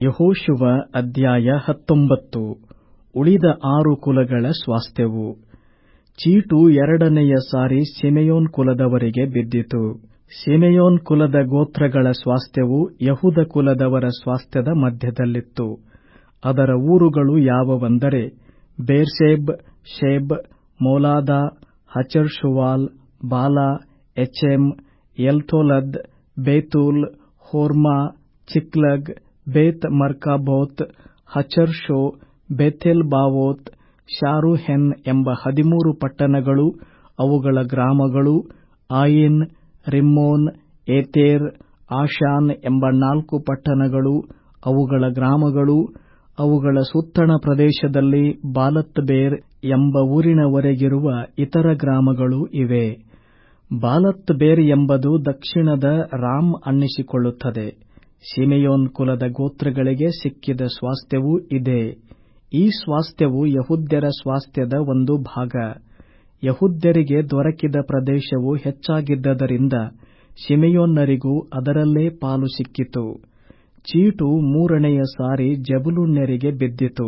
ಯೆಹೋಶುವ ಅಧ್ಯಾಯ ಹತ್ತೊಂಬತ್ತು ಉಳಿದ ಆರು ಕುಲಗಳ ಸ್ವಾಸ್ಥ್ಯವು ಚೀಟು ಎರಡನೆಯ ಸಾರಿ ಸಿಮೆಯೋನ್ ಕುಲದವರಿಗೆ ಬಿದ್ದಿತು ಸಿಮೆಯೋನ್ ಕುಲದ ಗೋತ್ರಗಳ ಸ್ವಾಸ್ಥ್ಯವು ಯೆಹೂದ ಕುಲದವರ ಸ್ವಾಸ್ಥ್ಯದ ಮಧ್ಯದಲ್ಲಿತ್ತು ಅದರ ಊರುಗಳು ಯಾವುವೆಂದರೆ ಬೇರ್ಷೆಬ್ ಶೆಬ್ ಮೋಲಾದ ಹಚರ್ಷುವಾಲ್ ಬಾಲಾ ಎಚೆಮ್ ಎಲ್ತೋಲದ್ ಬೇತೂಲ್ ಹೋರ್ಮಾ ಚಿಕ್ಲಗ್ ಬೇತ್ ಮರ್ಕಾಬೋತ್ ಹಚರ್ಷೋ ಬೇತೇಲ್ಬಾವೋತ್ ಶಾರೂಹೆನ್ ಎಂಬ ಹದಿಮೂರು ಪಟ್ಟಣಗಳು ಅವುಗಳ ಗ್ರಾಮಗಳು ಆಯಿನ್ ರಿಮ್ಮೋನ್ ಏತೆರ್ ಆಷಾನ್ ಎಂಬ ನಾಲ್ಕು ಪಟ್ಟಣಗಳು ಅವುಗಳ ಗ್ರಾಮಗಳು ಅವುಗಳ ಸುತ್ತಣ ಪ್ರದೇಶದಲ್ಲಿ ಬಾಲತ್ ಬೇರ್ ಎಂಬ ಊರಿನವರೆಗಿರುವ ಇತರ ಗ್ರಾಮಗಳು ಇವೆ ಬಾಲತ್ ಬೇರ್ ಎಂಬುದು ದಕ್ಷಿಣದ ರಾಮ್ ಅನ್ನಿಸಿಕೊಳ್ಳುತ್ತದೆ ಸಿಮೆಯೋನ್ ಕುಲದ ಗೋತ್ರಗಳಿಗೆ ಸಿಕ್ಕಿದ ಸ್ವಾಸ್ಥ್ಯವೂ ಇದೇ ಈ ಸ್ವಾಸ್ಥ್ಯವು ಯೆಹೂದ್ಯರ ಸ್ವಾಸ್ಥ್ಯದ ಒಂದು ಭಾಗ ಯೆಹೂದ್ಯರಿಗೆ ದೊರಕಿದ ಪ್ರದೇಶವು ಹೆಚ್ಚಾಗಿದ್ದರಿಂದ ಸಿಮೆಯೋನ್ಯರಿಗೂ ಅದರಲ್ಲೇ ಪಾಲು ಸಿಕ್ಕಿತು ಚೀಟು ಮೂರನೆಯ ಸಾರಿ ಜೆಬುಲೂನ್ಯರಿಗೆ ಬಿದ್ದಿತು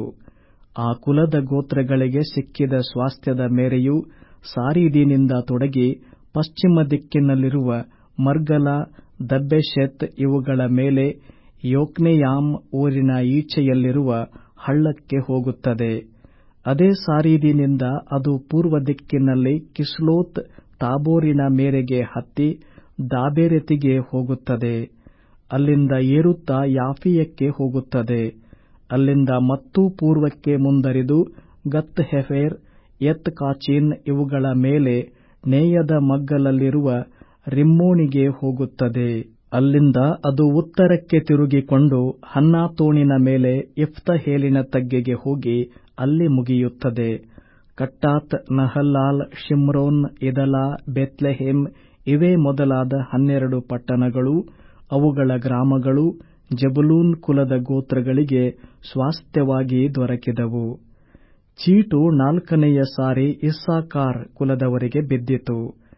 ಆ ಕುಲದ ಗೋತ್ರಗಳಿಗೆ ಸಿಕ್ಕಿದ ಸ್ವಾಸ್ಥ್ಯದ ಮೇರೆಯು ಸಾರೀದಿನಿಂದ ತೊಡಗಿ ಪಶ್ಚಿಮ ದಿಕ್ಕಿನಲ್ಲಿರುವ ಮರ್ಗಲ ದಬ್ಬೆಷೆತ್ ಇವುಗಳ ಮೇಲೆ ಯೊಕ್ನೆಯಾಮ್ ಊರಿನ ಈಚೆಯಲ್ಲಿರುವ ಹಳ್ಳಕ್ಕೆ ಹೋಗುತ್ತದೆ ಅದೇ ಸಾರೀದಿನಿಂದ ಅದು ಪೂರ್ವ ದಿಕ್ಕಿನಲ್ಲಿ ಕಿಸ್ಲೋತ್ ತಾಬೋರಿನ ಮೇರೆಗೆ ಹತ್ತಿ ದಾಬೆರೆತಿಗೆ ಹೋಗುತ್ತದೆ ಅಲ್ಲಿಂದ ಏರುತ್ತಾ ಯಾಫೀಯಕ್ಕೆ ಹೋಗುತ್ತದೆ ಅಲ್ಲಿಂದ ಮತ್ತೂ ಪೂರ್ವಕ್ಕೆ ಮುಂದರಿದು ಗತ್ ಹೆಫೆರ್ ಎತ್ ಕಾಚೀನ್ ಇವುಗಳ ಮೇಲೆ ನೇಯದ ಮಗ್ಗಲಲ್ಲಿರುವ ರಿಮ್ಮೋನಿಗೆ ಹೋಗುತ್ತದೆ ಅಲ್ಲಿಂದ ಅದು ಉತ್ತರಕ್ಕೆ ತಿರುಗಿಕೊಂಡು ಹನ್ನಾತೋನಿನ ಮೇಲೆ ಇಫ್ತಹೇಲಿನ ತಗ್ಗಿಗೆ ಹೋಗಿ ಅಲ್ಲಿ ಮುಗಿಯುತ್ತದೆ ಕಟ್ಟಾತ್ ನಹಲಾಲ್ ಶಿಮ್ರೋನ್ ಇದಲಾ ಬೆತ್ಲೆಹೇಮ್ ಇವೇ ಮೊದಲಾದ ಹನ್ನೆರಡು ಪಟ್ಟಣಗಳು ಅವುಗಳ ಗ್ರಾಮಗಳು ಜೆಬುಲೂನ್ ಕುಲದ ಗೋತ್ರಗಳಿಗೆ ಸ್ವಾಸ್ಥ್ಯವಾಗಿ ದೊರಕಿದವು ಚೀಟು ನಾಲ್ಕನೆಯ ಸಾರಿ ಇಸ್ಸಾಕಾರ್ ಕುಲದವರಿಗೆ ಬಿದ್ದಿತು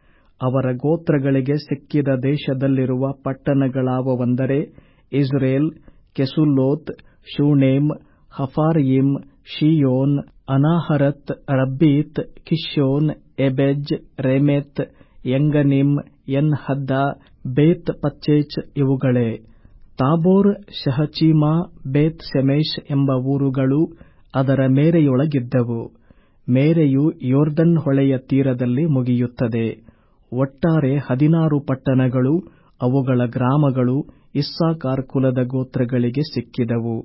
ಅವರ ಗೋತ್ರಗಳಿಗೆ ಸಿಕ್ಕಿದ ದೇಶದಲ್ಲಿರುವ ಪಟ್ಟಣಗಳಾವುವೆಂದರೆ Jezreel Chesulloth Shunem Hapharaim Shion Anaharath Rabbith Kishion Abez Remeth Engannim En haddah Beth pazzez ಇವುಗಳೇ ತಾಬೋರ್ ಶಹಚೀಮಾ ಬೇತ್ ಶೆಮೆಷ್ ಎಂಬ ಊರುಗಳು ಅದರ ಮೇರೆಯೊಳಗಿದ್ದವು ಮೇರೆಯು ಯೋರ್ದನ್ ಹೊಳೆಯ ತೀರದಲ್ಲಿ ಮುಗಿಯುತ್ತದೆ ಒಟ್ಟಾರೆ ಹದಿನಾರು ಪಟ್ಟಣಗಳು ಅವುಗಳ ಗ್ರಾಮಗಳು ಇಸ್ಸಾಕಾರ್ ಕುಲದ ಗೋತ್ರಗಳಿಗೆ ಸಿಕ್ಕಿದವು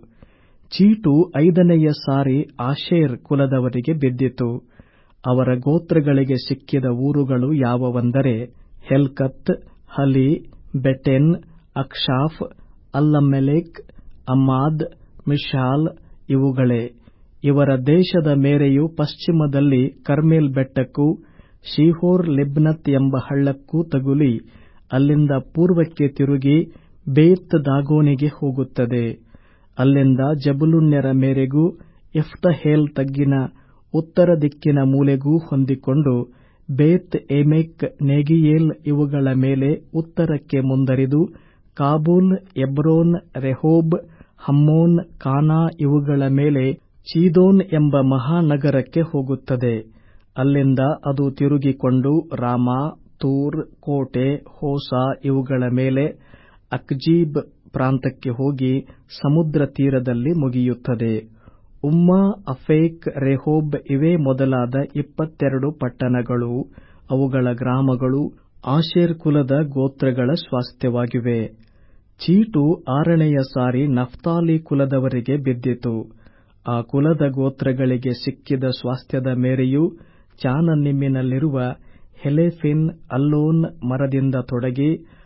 ಚೀಟು ಐದನೆಯ ಸಾರಿ ಆಶೇರ್ ಕುಲದವರಿಗೆ ಬಿದ್ದಿತು ಅವರ ಗೋತ್ರಗಳಿಗೆ ಸಿಕ್ಕಿದ ಊರುಗಳು ಯಾವುವೆಂದರೆ ಹೆಲ್ಕತ್ ಹಲಿ ಬೆಟೆನ್ ಅಕ್ಷಾಫ್ ಅಲ್ಲಮ್ಮೆಲೆಕ್ ಅಮ್ಮಾದ್ ಮಿಷಾಲ್ ಇವುಗಳೇ ಇವರ ದೇಶದ ಮೇರೆಯು ಪಶ್ಚಿಮದಲ್ಲಿ ಕರ್ಮೆಲ್ ಬೆಟ್ಟಕ್ಕೂ ಶೀಹೋರ್ ಲಿಬ್ನತ್ ಎಂಬ ಹಳ್ಳಕ್ಕೂ ತಗುಲಿ ಅಲ್ಲಿಂದ ಪೂರ್ವಕ್ಕೆ ತಿರುಗಿ ಬೇತ್ ದಾಗೋನಿಗೆ ಹೋಗುತ್ತದೆ ಅಲ್ಲಿಂದ ಜಬುಲುನ್ಯರ ಮೇರೆಗೂ ಇಫ್ತಹೇಲ್ ತಗ್ಗಿನ ಉತ್ತರ ದಿಕ್ಕಿನ ಮೂಲೆಗೂ ಹೊಂದಿಕೊಂಡು ಬೇತ್ ಏಮೆಕ್ ನೆಗಿಯೇಲ್ ಇವುಗಳ ಮೇಲೆ ಉತ್ತರಕ್ಕೆ ಮುಂದರಿದು ಕಾಬೂಲ್ ಎಬ್ರೋನ್ ರೆಹೋಬ್ ಹಮ್ಮೋನ್ ಕಾನಾ ಇವುಗಳ ಮೇಲೆ ಚೀದೋನ್ ಎಂಬ ಮಹಾನಗರಕ್ಕೆ ಹೋಗುತ್ತದೆ ಅಲ್ಲಿಂದ ಅದು ತಿರುಗಿಕೊಂಡು ರಾಮಾ ತೂರ್ ಕೋಟೆ ಹೋಸಾ ಇವುಗಳ ಮೇಲೆ ಅಕ್ಜೀಬ್ ಪ್ರಾಂತಕ್ಕೆ ಹೋಗಿ ಸಮುದ್ರ ತೀರದಲ್ಲಿ ಮುಗಿಯುತ್ತದೆ ಉಮ್ಮಾ ಅಫೇಕ್ ರೆಹೋಬ್ ಇವೇ ಮೊದಲಾದ ಇಪ್ಪತ್ತೆರಡು ಪಟ್ಟಣಗಳು ಅವುಗಳ ಗ್ರಾಮಗಳು ಆಶೇರ್ ಕುಲದ ಗೋತ್ರಗಳ ಸ್ವಾಸ್ಥ್ಯವಾಗಿವೆ ಚೀಟು ಆರನೆಯ ಸಾರಿ ನಫ್ತಾಲಿ ಕುಲದವರಿಗೆ ಬಿದ್ದಿತು ಆ ಕುಲದ ಗೋತ್ರಗಳಿಗೆ ಸಿಕ್ಕಿದ ಸ್ವಾಸ್ಥ್ಯದ ಮೇರೆಯು ಚಾನನ್ನಿಮ್ಮಿನಲ್ಲಿರುವ ಹೆಲೆಫಿನ್ ಅಲ್ಲೋನ್ ಮರದಿಂದ ತೊಡಗಿ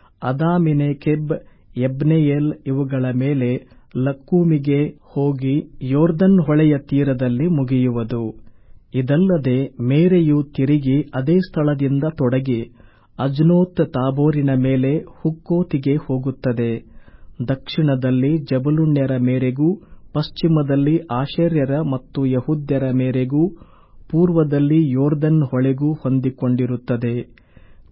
ಅದಾಮಿನೇಕೆಬ್ ಎಬ್ನೆಯೇಲ್ ಇವುಗಳ ಮೇಲೆ ಲಕ್ಕೂಮಿಗೆ ಹೋಗಿ ಯೋರ್ದನ್ ಹೊಳೆಯ ತೀರದಲ್ಲಿ ಮುಗಿಯುವುದು ಇದಲ್ಲದೆ ಮೇರೆಯು ತಿರುಗಿ ಅದೇ ಸ್ಥಳದಿಂದ ತೊಡಗಿ ಅಜ್ನೋತ್ ತಾಬೋರಿನ ಮೇಲೆ ಹುಕ್ಕೋತಿಗೆ ಹೋಗುತ್ತದೆ ದಕ್ಷಿಣದಲ್ಲಿ ಜಬುಲುನ್ಯರ ಮೇರೆಗೂ ಪಶ್ಚಿಮದಲ್ಲಿ ಆಶೇರ್ಯರ ಮತ್ತು ಯಹೂದ್ಯರ ಮೇರೆಗೂ ಪೂರ್ವದಲ್ಲಿ ಯೋರ್ದನ್ ಹೊಳೆಗೂ ಹೊಂದಿಕೊಂಡಿರುತ್ತದೆ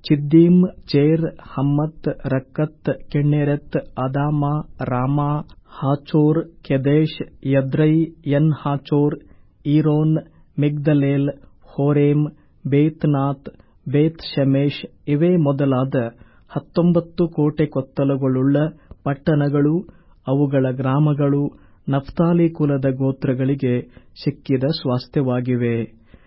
Ziddim Zer Hammath Rakkath Chinnereth Adamah Ramah Hazor Kedesh Edrei En Hazor Iron Migdalel Horem Beth anath Beth shemesh ಇವೇ ಮೊದಲಾದ ಹತ್ತೊಂಬತ್ತು ಕೋಟೆ ಕೊತ್ತಲುಗಳುಳ್ಳ ಪಟ್ಟಣಗಳೂ ಅವುಗಳ ಗ್ರಾಮಗಳೂ ನಫ್ತಾಲಿ ಕುಲದ ಗೋತ್ರಗಳಿಗೆ ಸಿಕ್ಕಿದ ಸ್ವಾಸ್ಥ್ಯವಾಗಿವೆ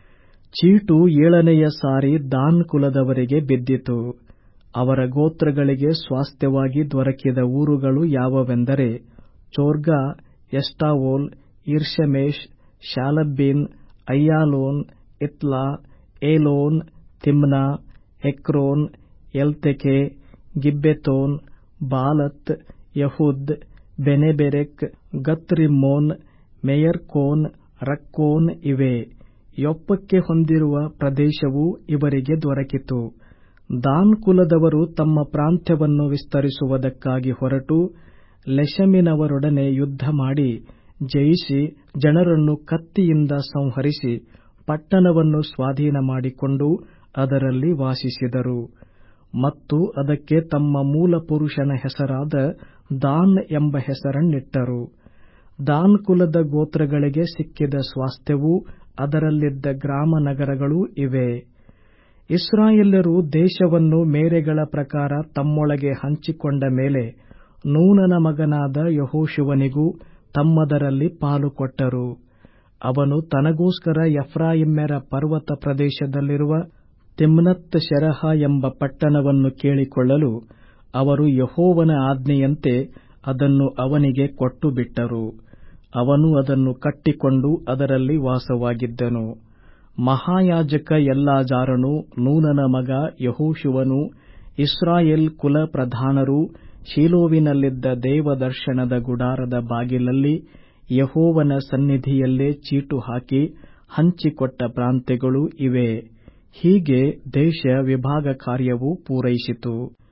ಚೀಟು ಏಳನೆಯ ಸಾರಿ ದಾನ್ ಕುಲದವರಿಗೆ ಬಿದ್ದಿತು ಅವರ ಗೋತ್ರಗಳಿಗೆ ಸ್ವಾಸ್ಥ್ಯವಾಗಿ ದೊರಕಿದ ಊರುಗಳು ಯಾವವೆಂದರೆ ಚೋರ್ಗಾ ಎಷ್ಟಾವೋಲ್ ಇರ್ಷೆಮೇಶ್ ಶಾಲಬ್ಬೀನ್ ಅಯ್ಯಾಲೋನ್ ಇತ್ಲಾ ಏಲೋನ್ ತಿಮ್ನಾ ಎಕ್ರೋನ್ ಎಲ್ತೆಕೆ ಗಿಬ್ಬೆತೋನ್ ಬಾಲತ್ ಯಹುದ್ ಬೆನೆಬೆರೆಕ್ ಗತ್ ರಿಮ್ಮೋನ್ ಮೆಯರ್ಕೋನ್ ರಕ್ಕೋನ್ ಇವೇ ಯೊಪ್ಪಕ್ಕೆ ಹೊಂದಿರುವ ಪ್ರದೇಶವೂ ಇವರಿಗೆ ದೊರಕಿತು ದಾನ್ ಕುಲದವರು ತಮ್ಮ ಪ್ರಾಂತ್ಯವನ್ನು ವಿಸ್ತರಿಸುವುದಕ್ಕಾಗಿ ಹೊರಟು ಲೆಷೆಮಿನವರೊಡನೆ ಯುದ್ಧ ಮಾಡಿ ಜಯಿಸಿ ಜನರನ್ನು ಕತ್ತಿಯಿಂದ ಸಂಹರಿಸಿ ಪಟ್ಟಣವನ್ನು ಸ್ವಾಧೀನ ಮಾಡಿಕೊಂಡು ಅದರಲ್ಲಿ ವಾಸಿಸಿದರು ಮತ್ತು ಅದಕ್ಕೆ ತಮ್ಮ ಮೂಲ ಪುರುಷನ ಹೆಸರಾದ ದಾನ್ ಎಂಬ ಹೆಸರನ್ನಿಟ್ಟರು ದಾನ್ ಕುಲದ ಗೋತ್ರಗಳಿಗೆ ಸಿಕ್ಕಿದ ಸ್ವಾಸ್ಥ್ಯವೂ ಅದರಲ್ಲಿದ್ದ ಗ್ರಾಮ ನಗರಗಳೂ ಇವೆ ಇಸ್ರಾಯೇಲ್ಯರು ದೇಶವನ್ನು ಮೇರೆಗಳ ಪ್ರಕಾರ ತಮ್ಮೊಳಗೆ ಹಂಚಿಕೊಂಡ ಮೇಲೆ ನೂನನ ಮಗನಾದ ಯೆಹೋಶುವನಿಗೂ ತಮ್ಮದರಲ್ಲಿ ಪಾಲು ಕೊಟ್ಟರು ಅವನು ತನಗೋಸ್ಕರ ಎಫ್ರಾಯಿಮ್ಯರ ಪರ್ವತ ಪ್ರದೇಶದಲ್ಲಿರುವ ತಿಮ್ನತ್ ಶೆರಹ ಎಂಬ ಪಟ್ಟಣವನ್ನು ಕೇಳಿಕೊಳ್ಳಲು ಅವರು ಯೆಹೋವನ ಆಜ್ಞೆಯಂತೆ ಅದನ್ನು ಅವನಿಗೆ ಕೊಟ್ಟು ಬಿಟ್ಟರು ಅವನು ಅದನ್ನು ಕಟ್ಟಿಕೊಂಡು ಅದರಲ್ಲಿ ವಾಸವಾಗಿದ್ದನು ಮಹಾಯಾಜಕ ಎಲ್ಲಾಜಾರನು ನೂನನ ಮಗ ಯೆಹೋಶುವನು ಇಸ್ರಾಯೇಲ್ ಕುಲ ಪ್ರಧಾನರೂ ಶೀಲೋವಿನಲ್ಲಿದ್ದ ದೇವದರ್ಶನದ ಗುಡಾರದ ಬಾಗಿಲಲ್ಲಿ ಯೆಹೋವನ ಸನ್ನಿಧಿಯಲ್ಲೇ ಚೀಟು ಹಾಕಿ ಹಂಚಿಕೊಟ್ಟ ಪ್ರಾಂತ್ಯಗಳು ಇವೇ ಹೀಗೆ ದೇಶ ವಿಭಾಗ ಕಾರ್ಯವು ಪೂರೈಸಿತು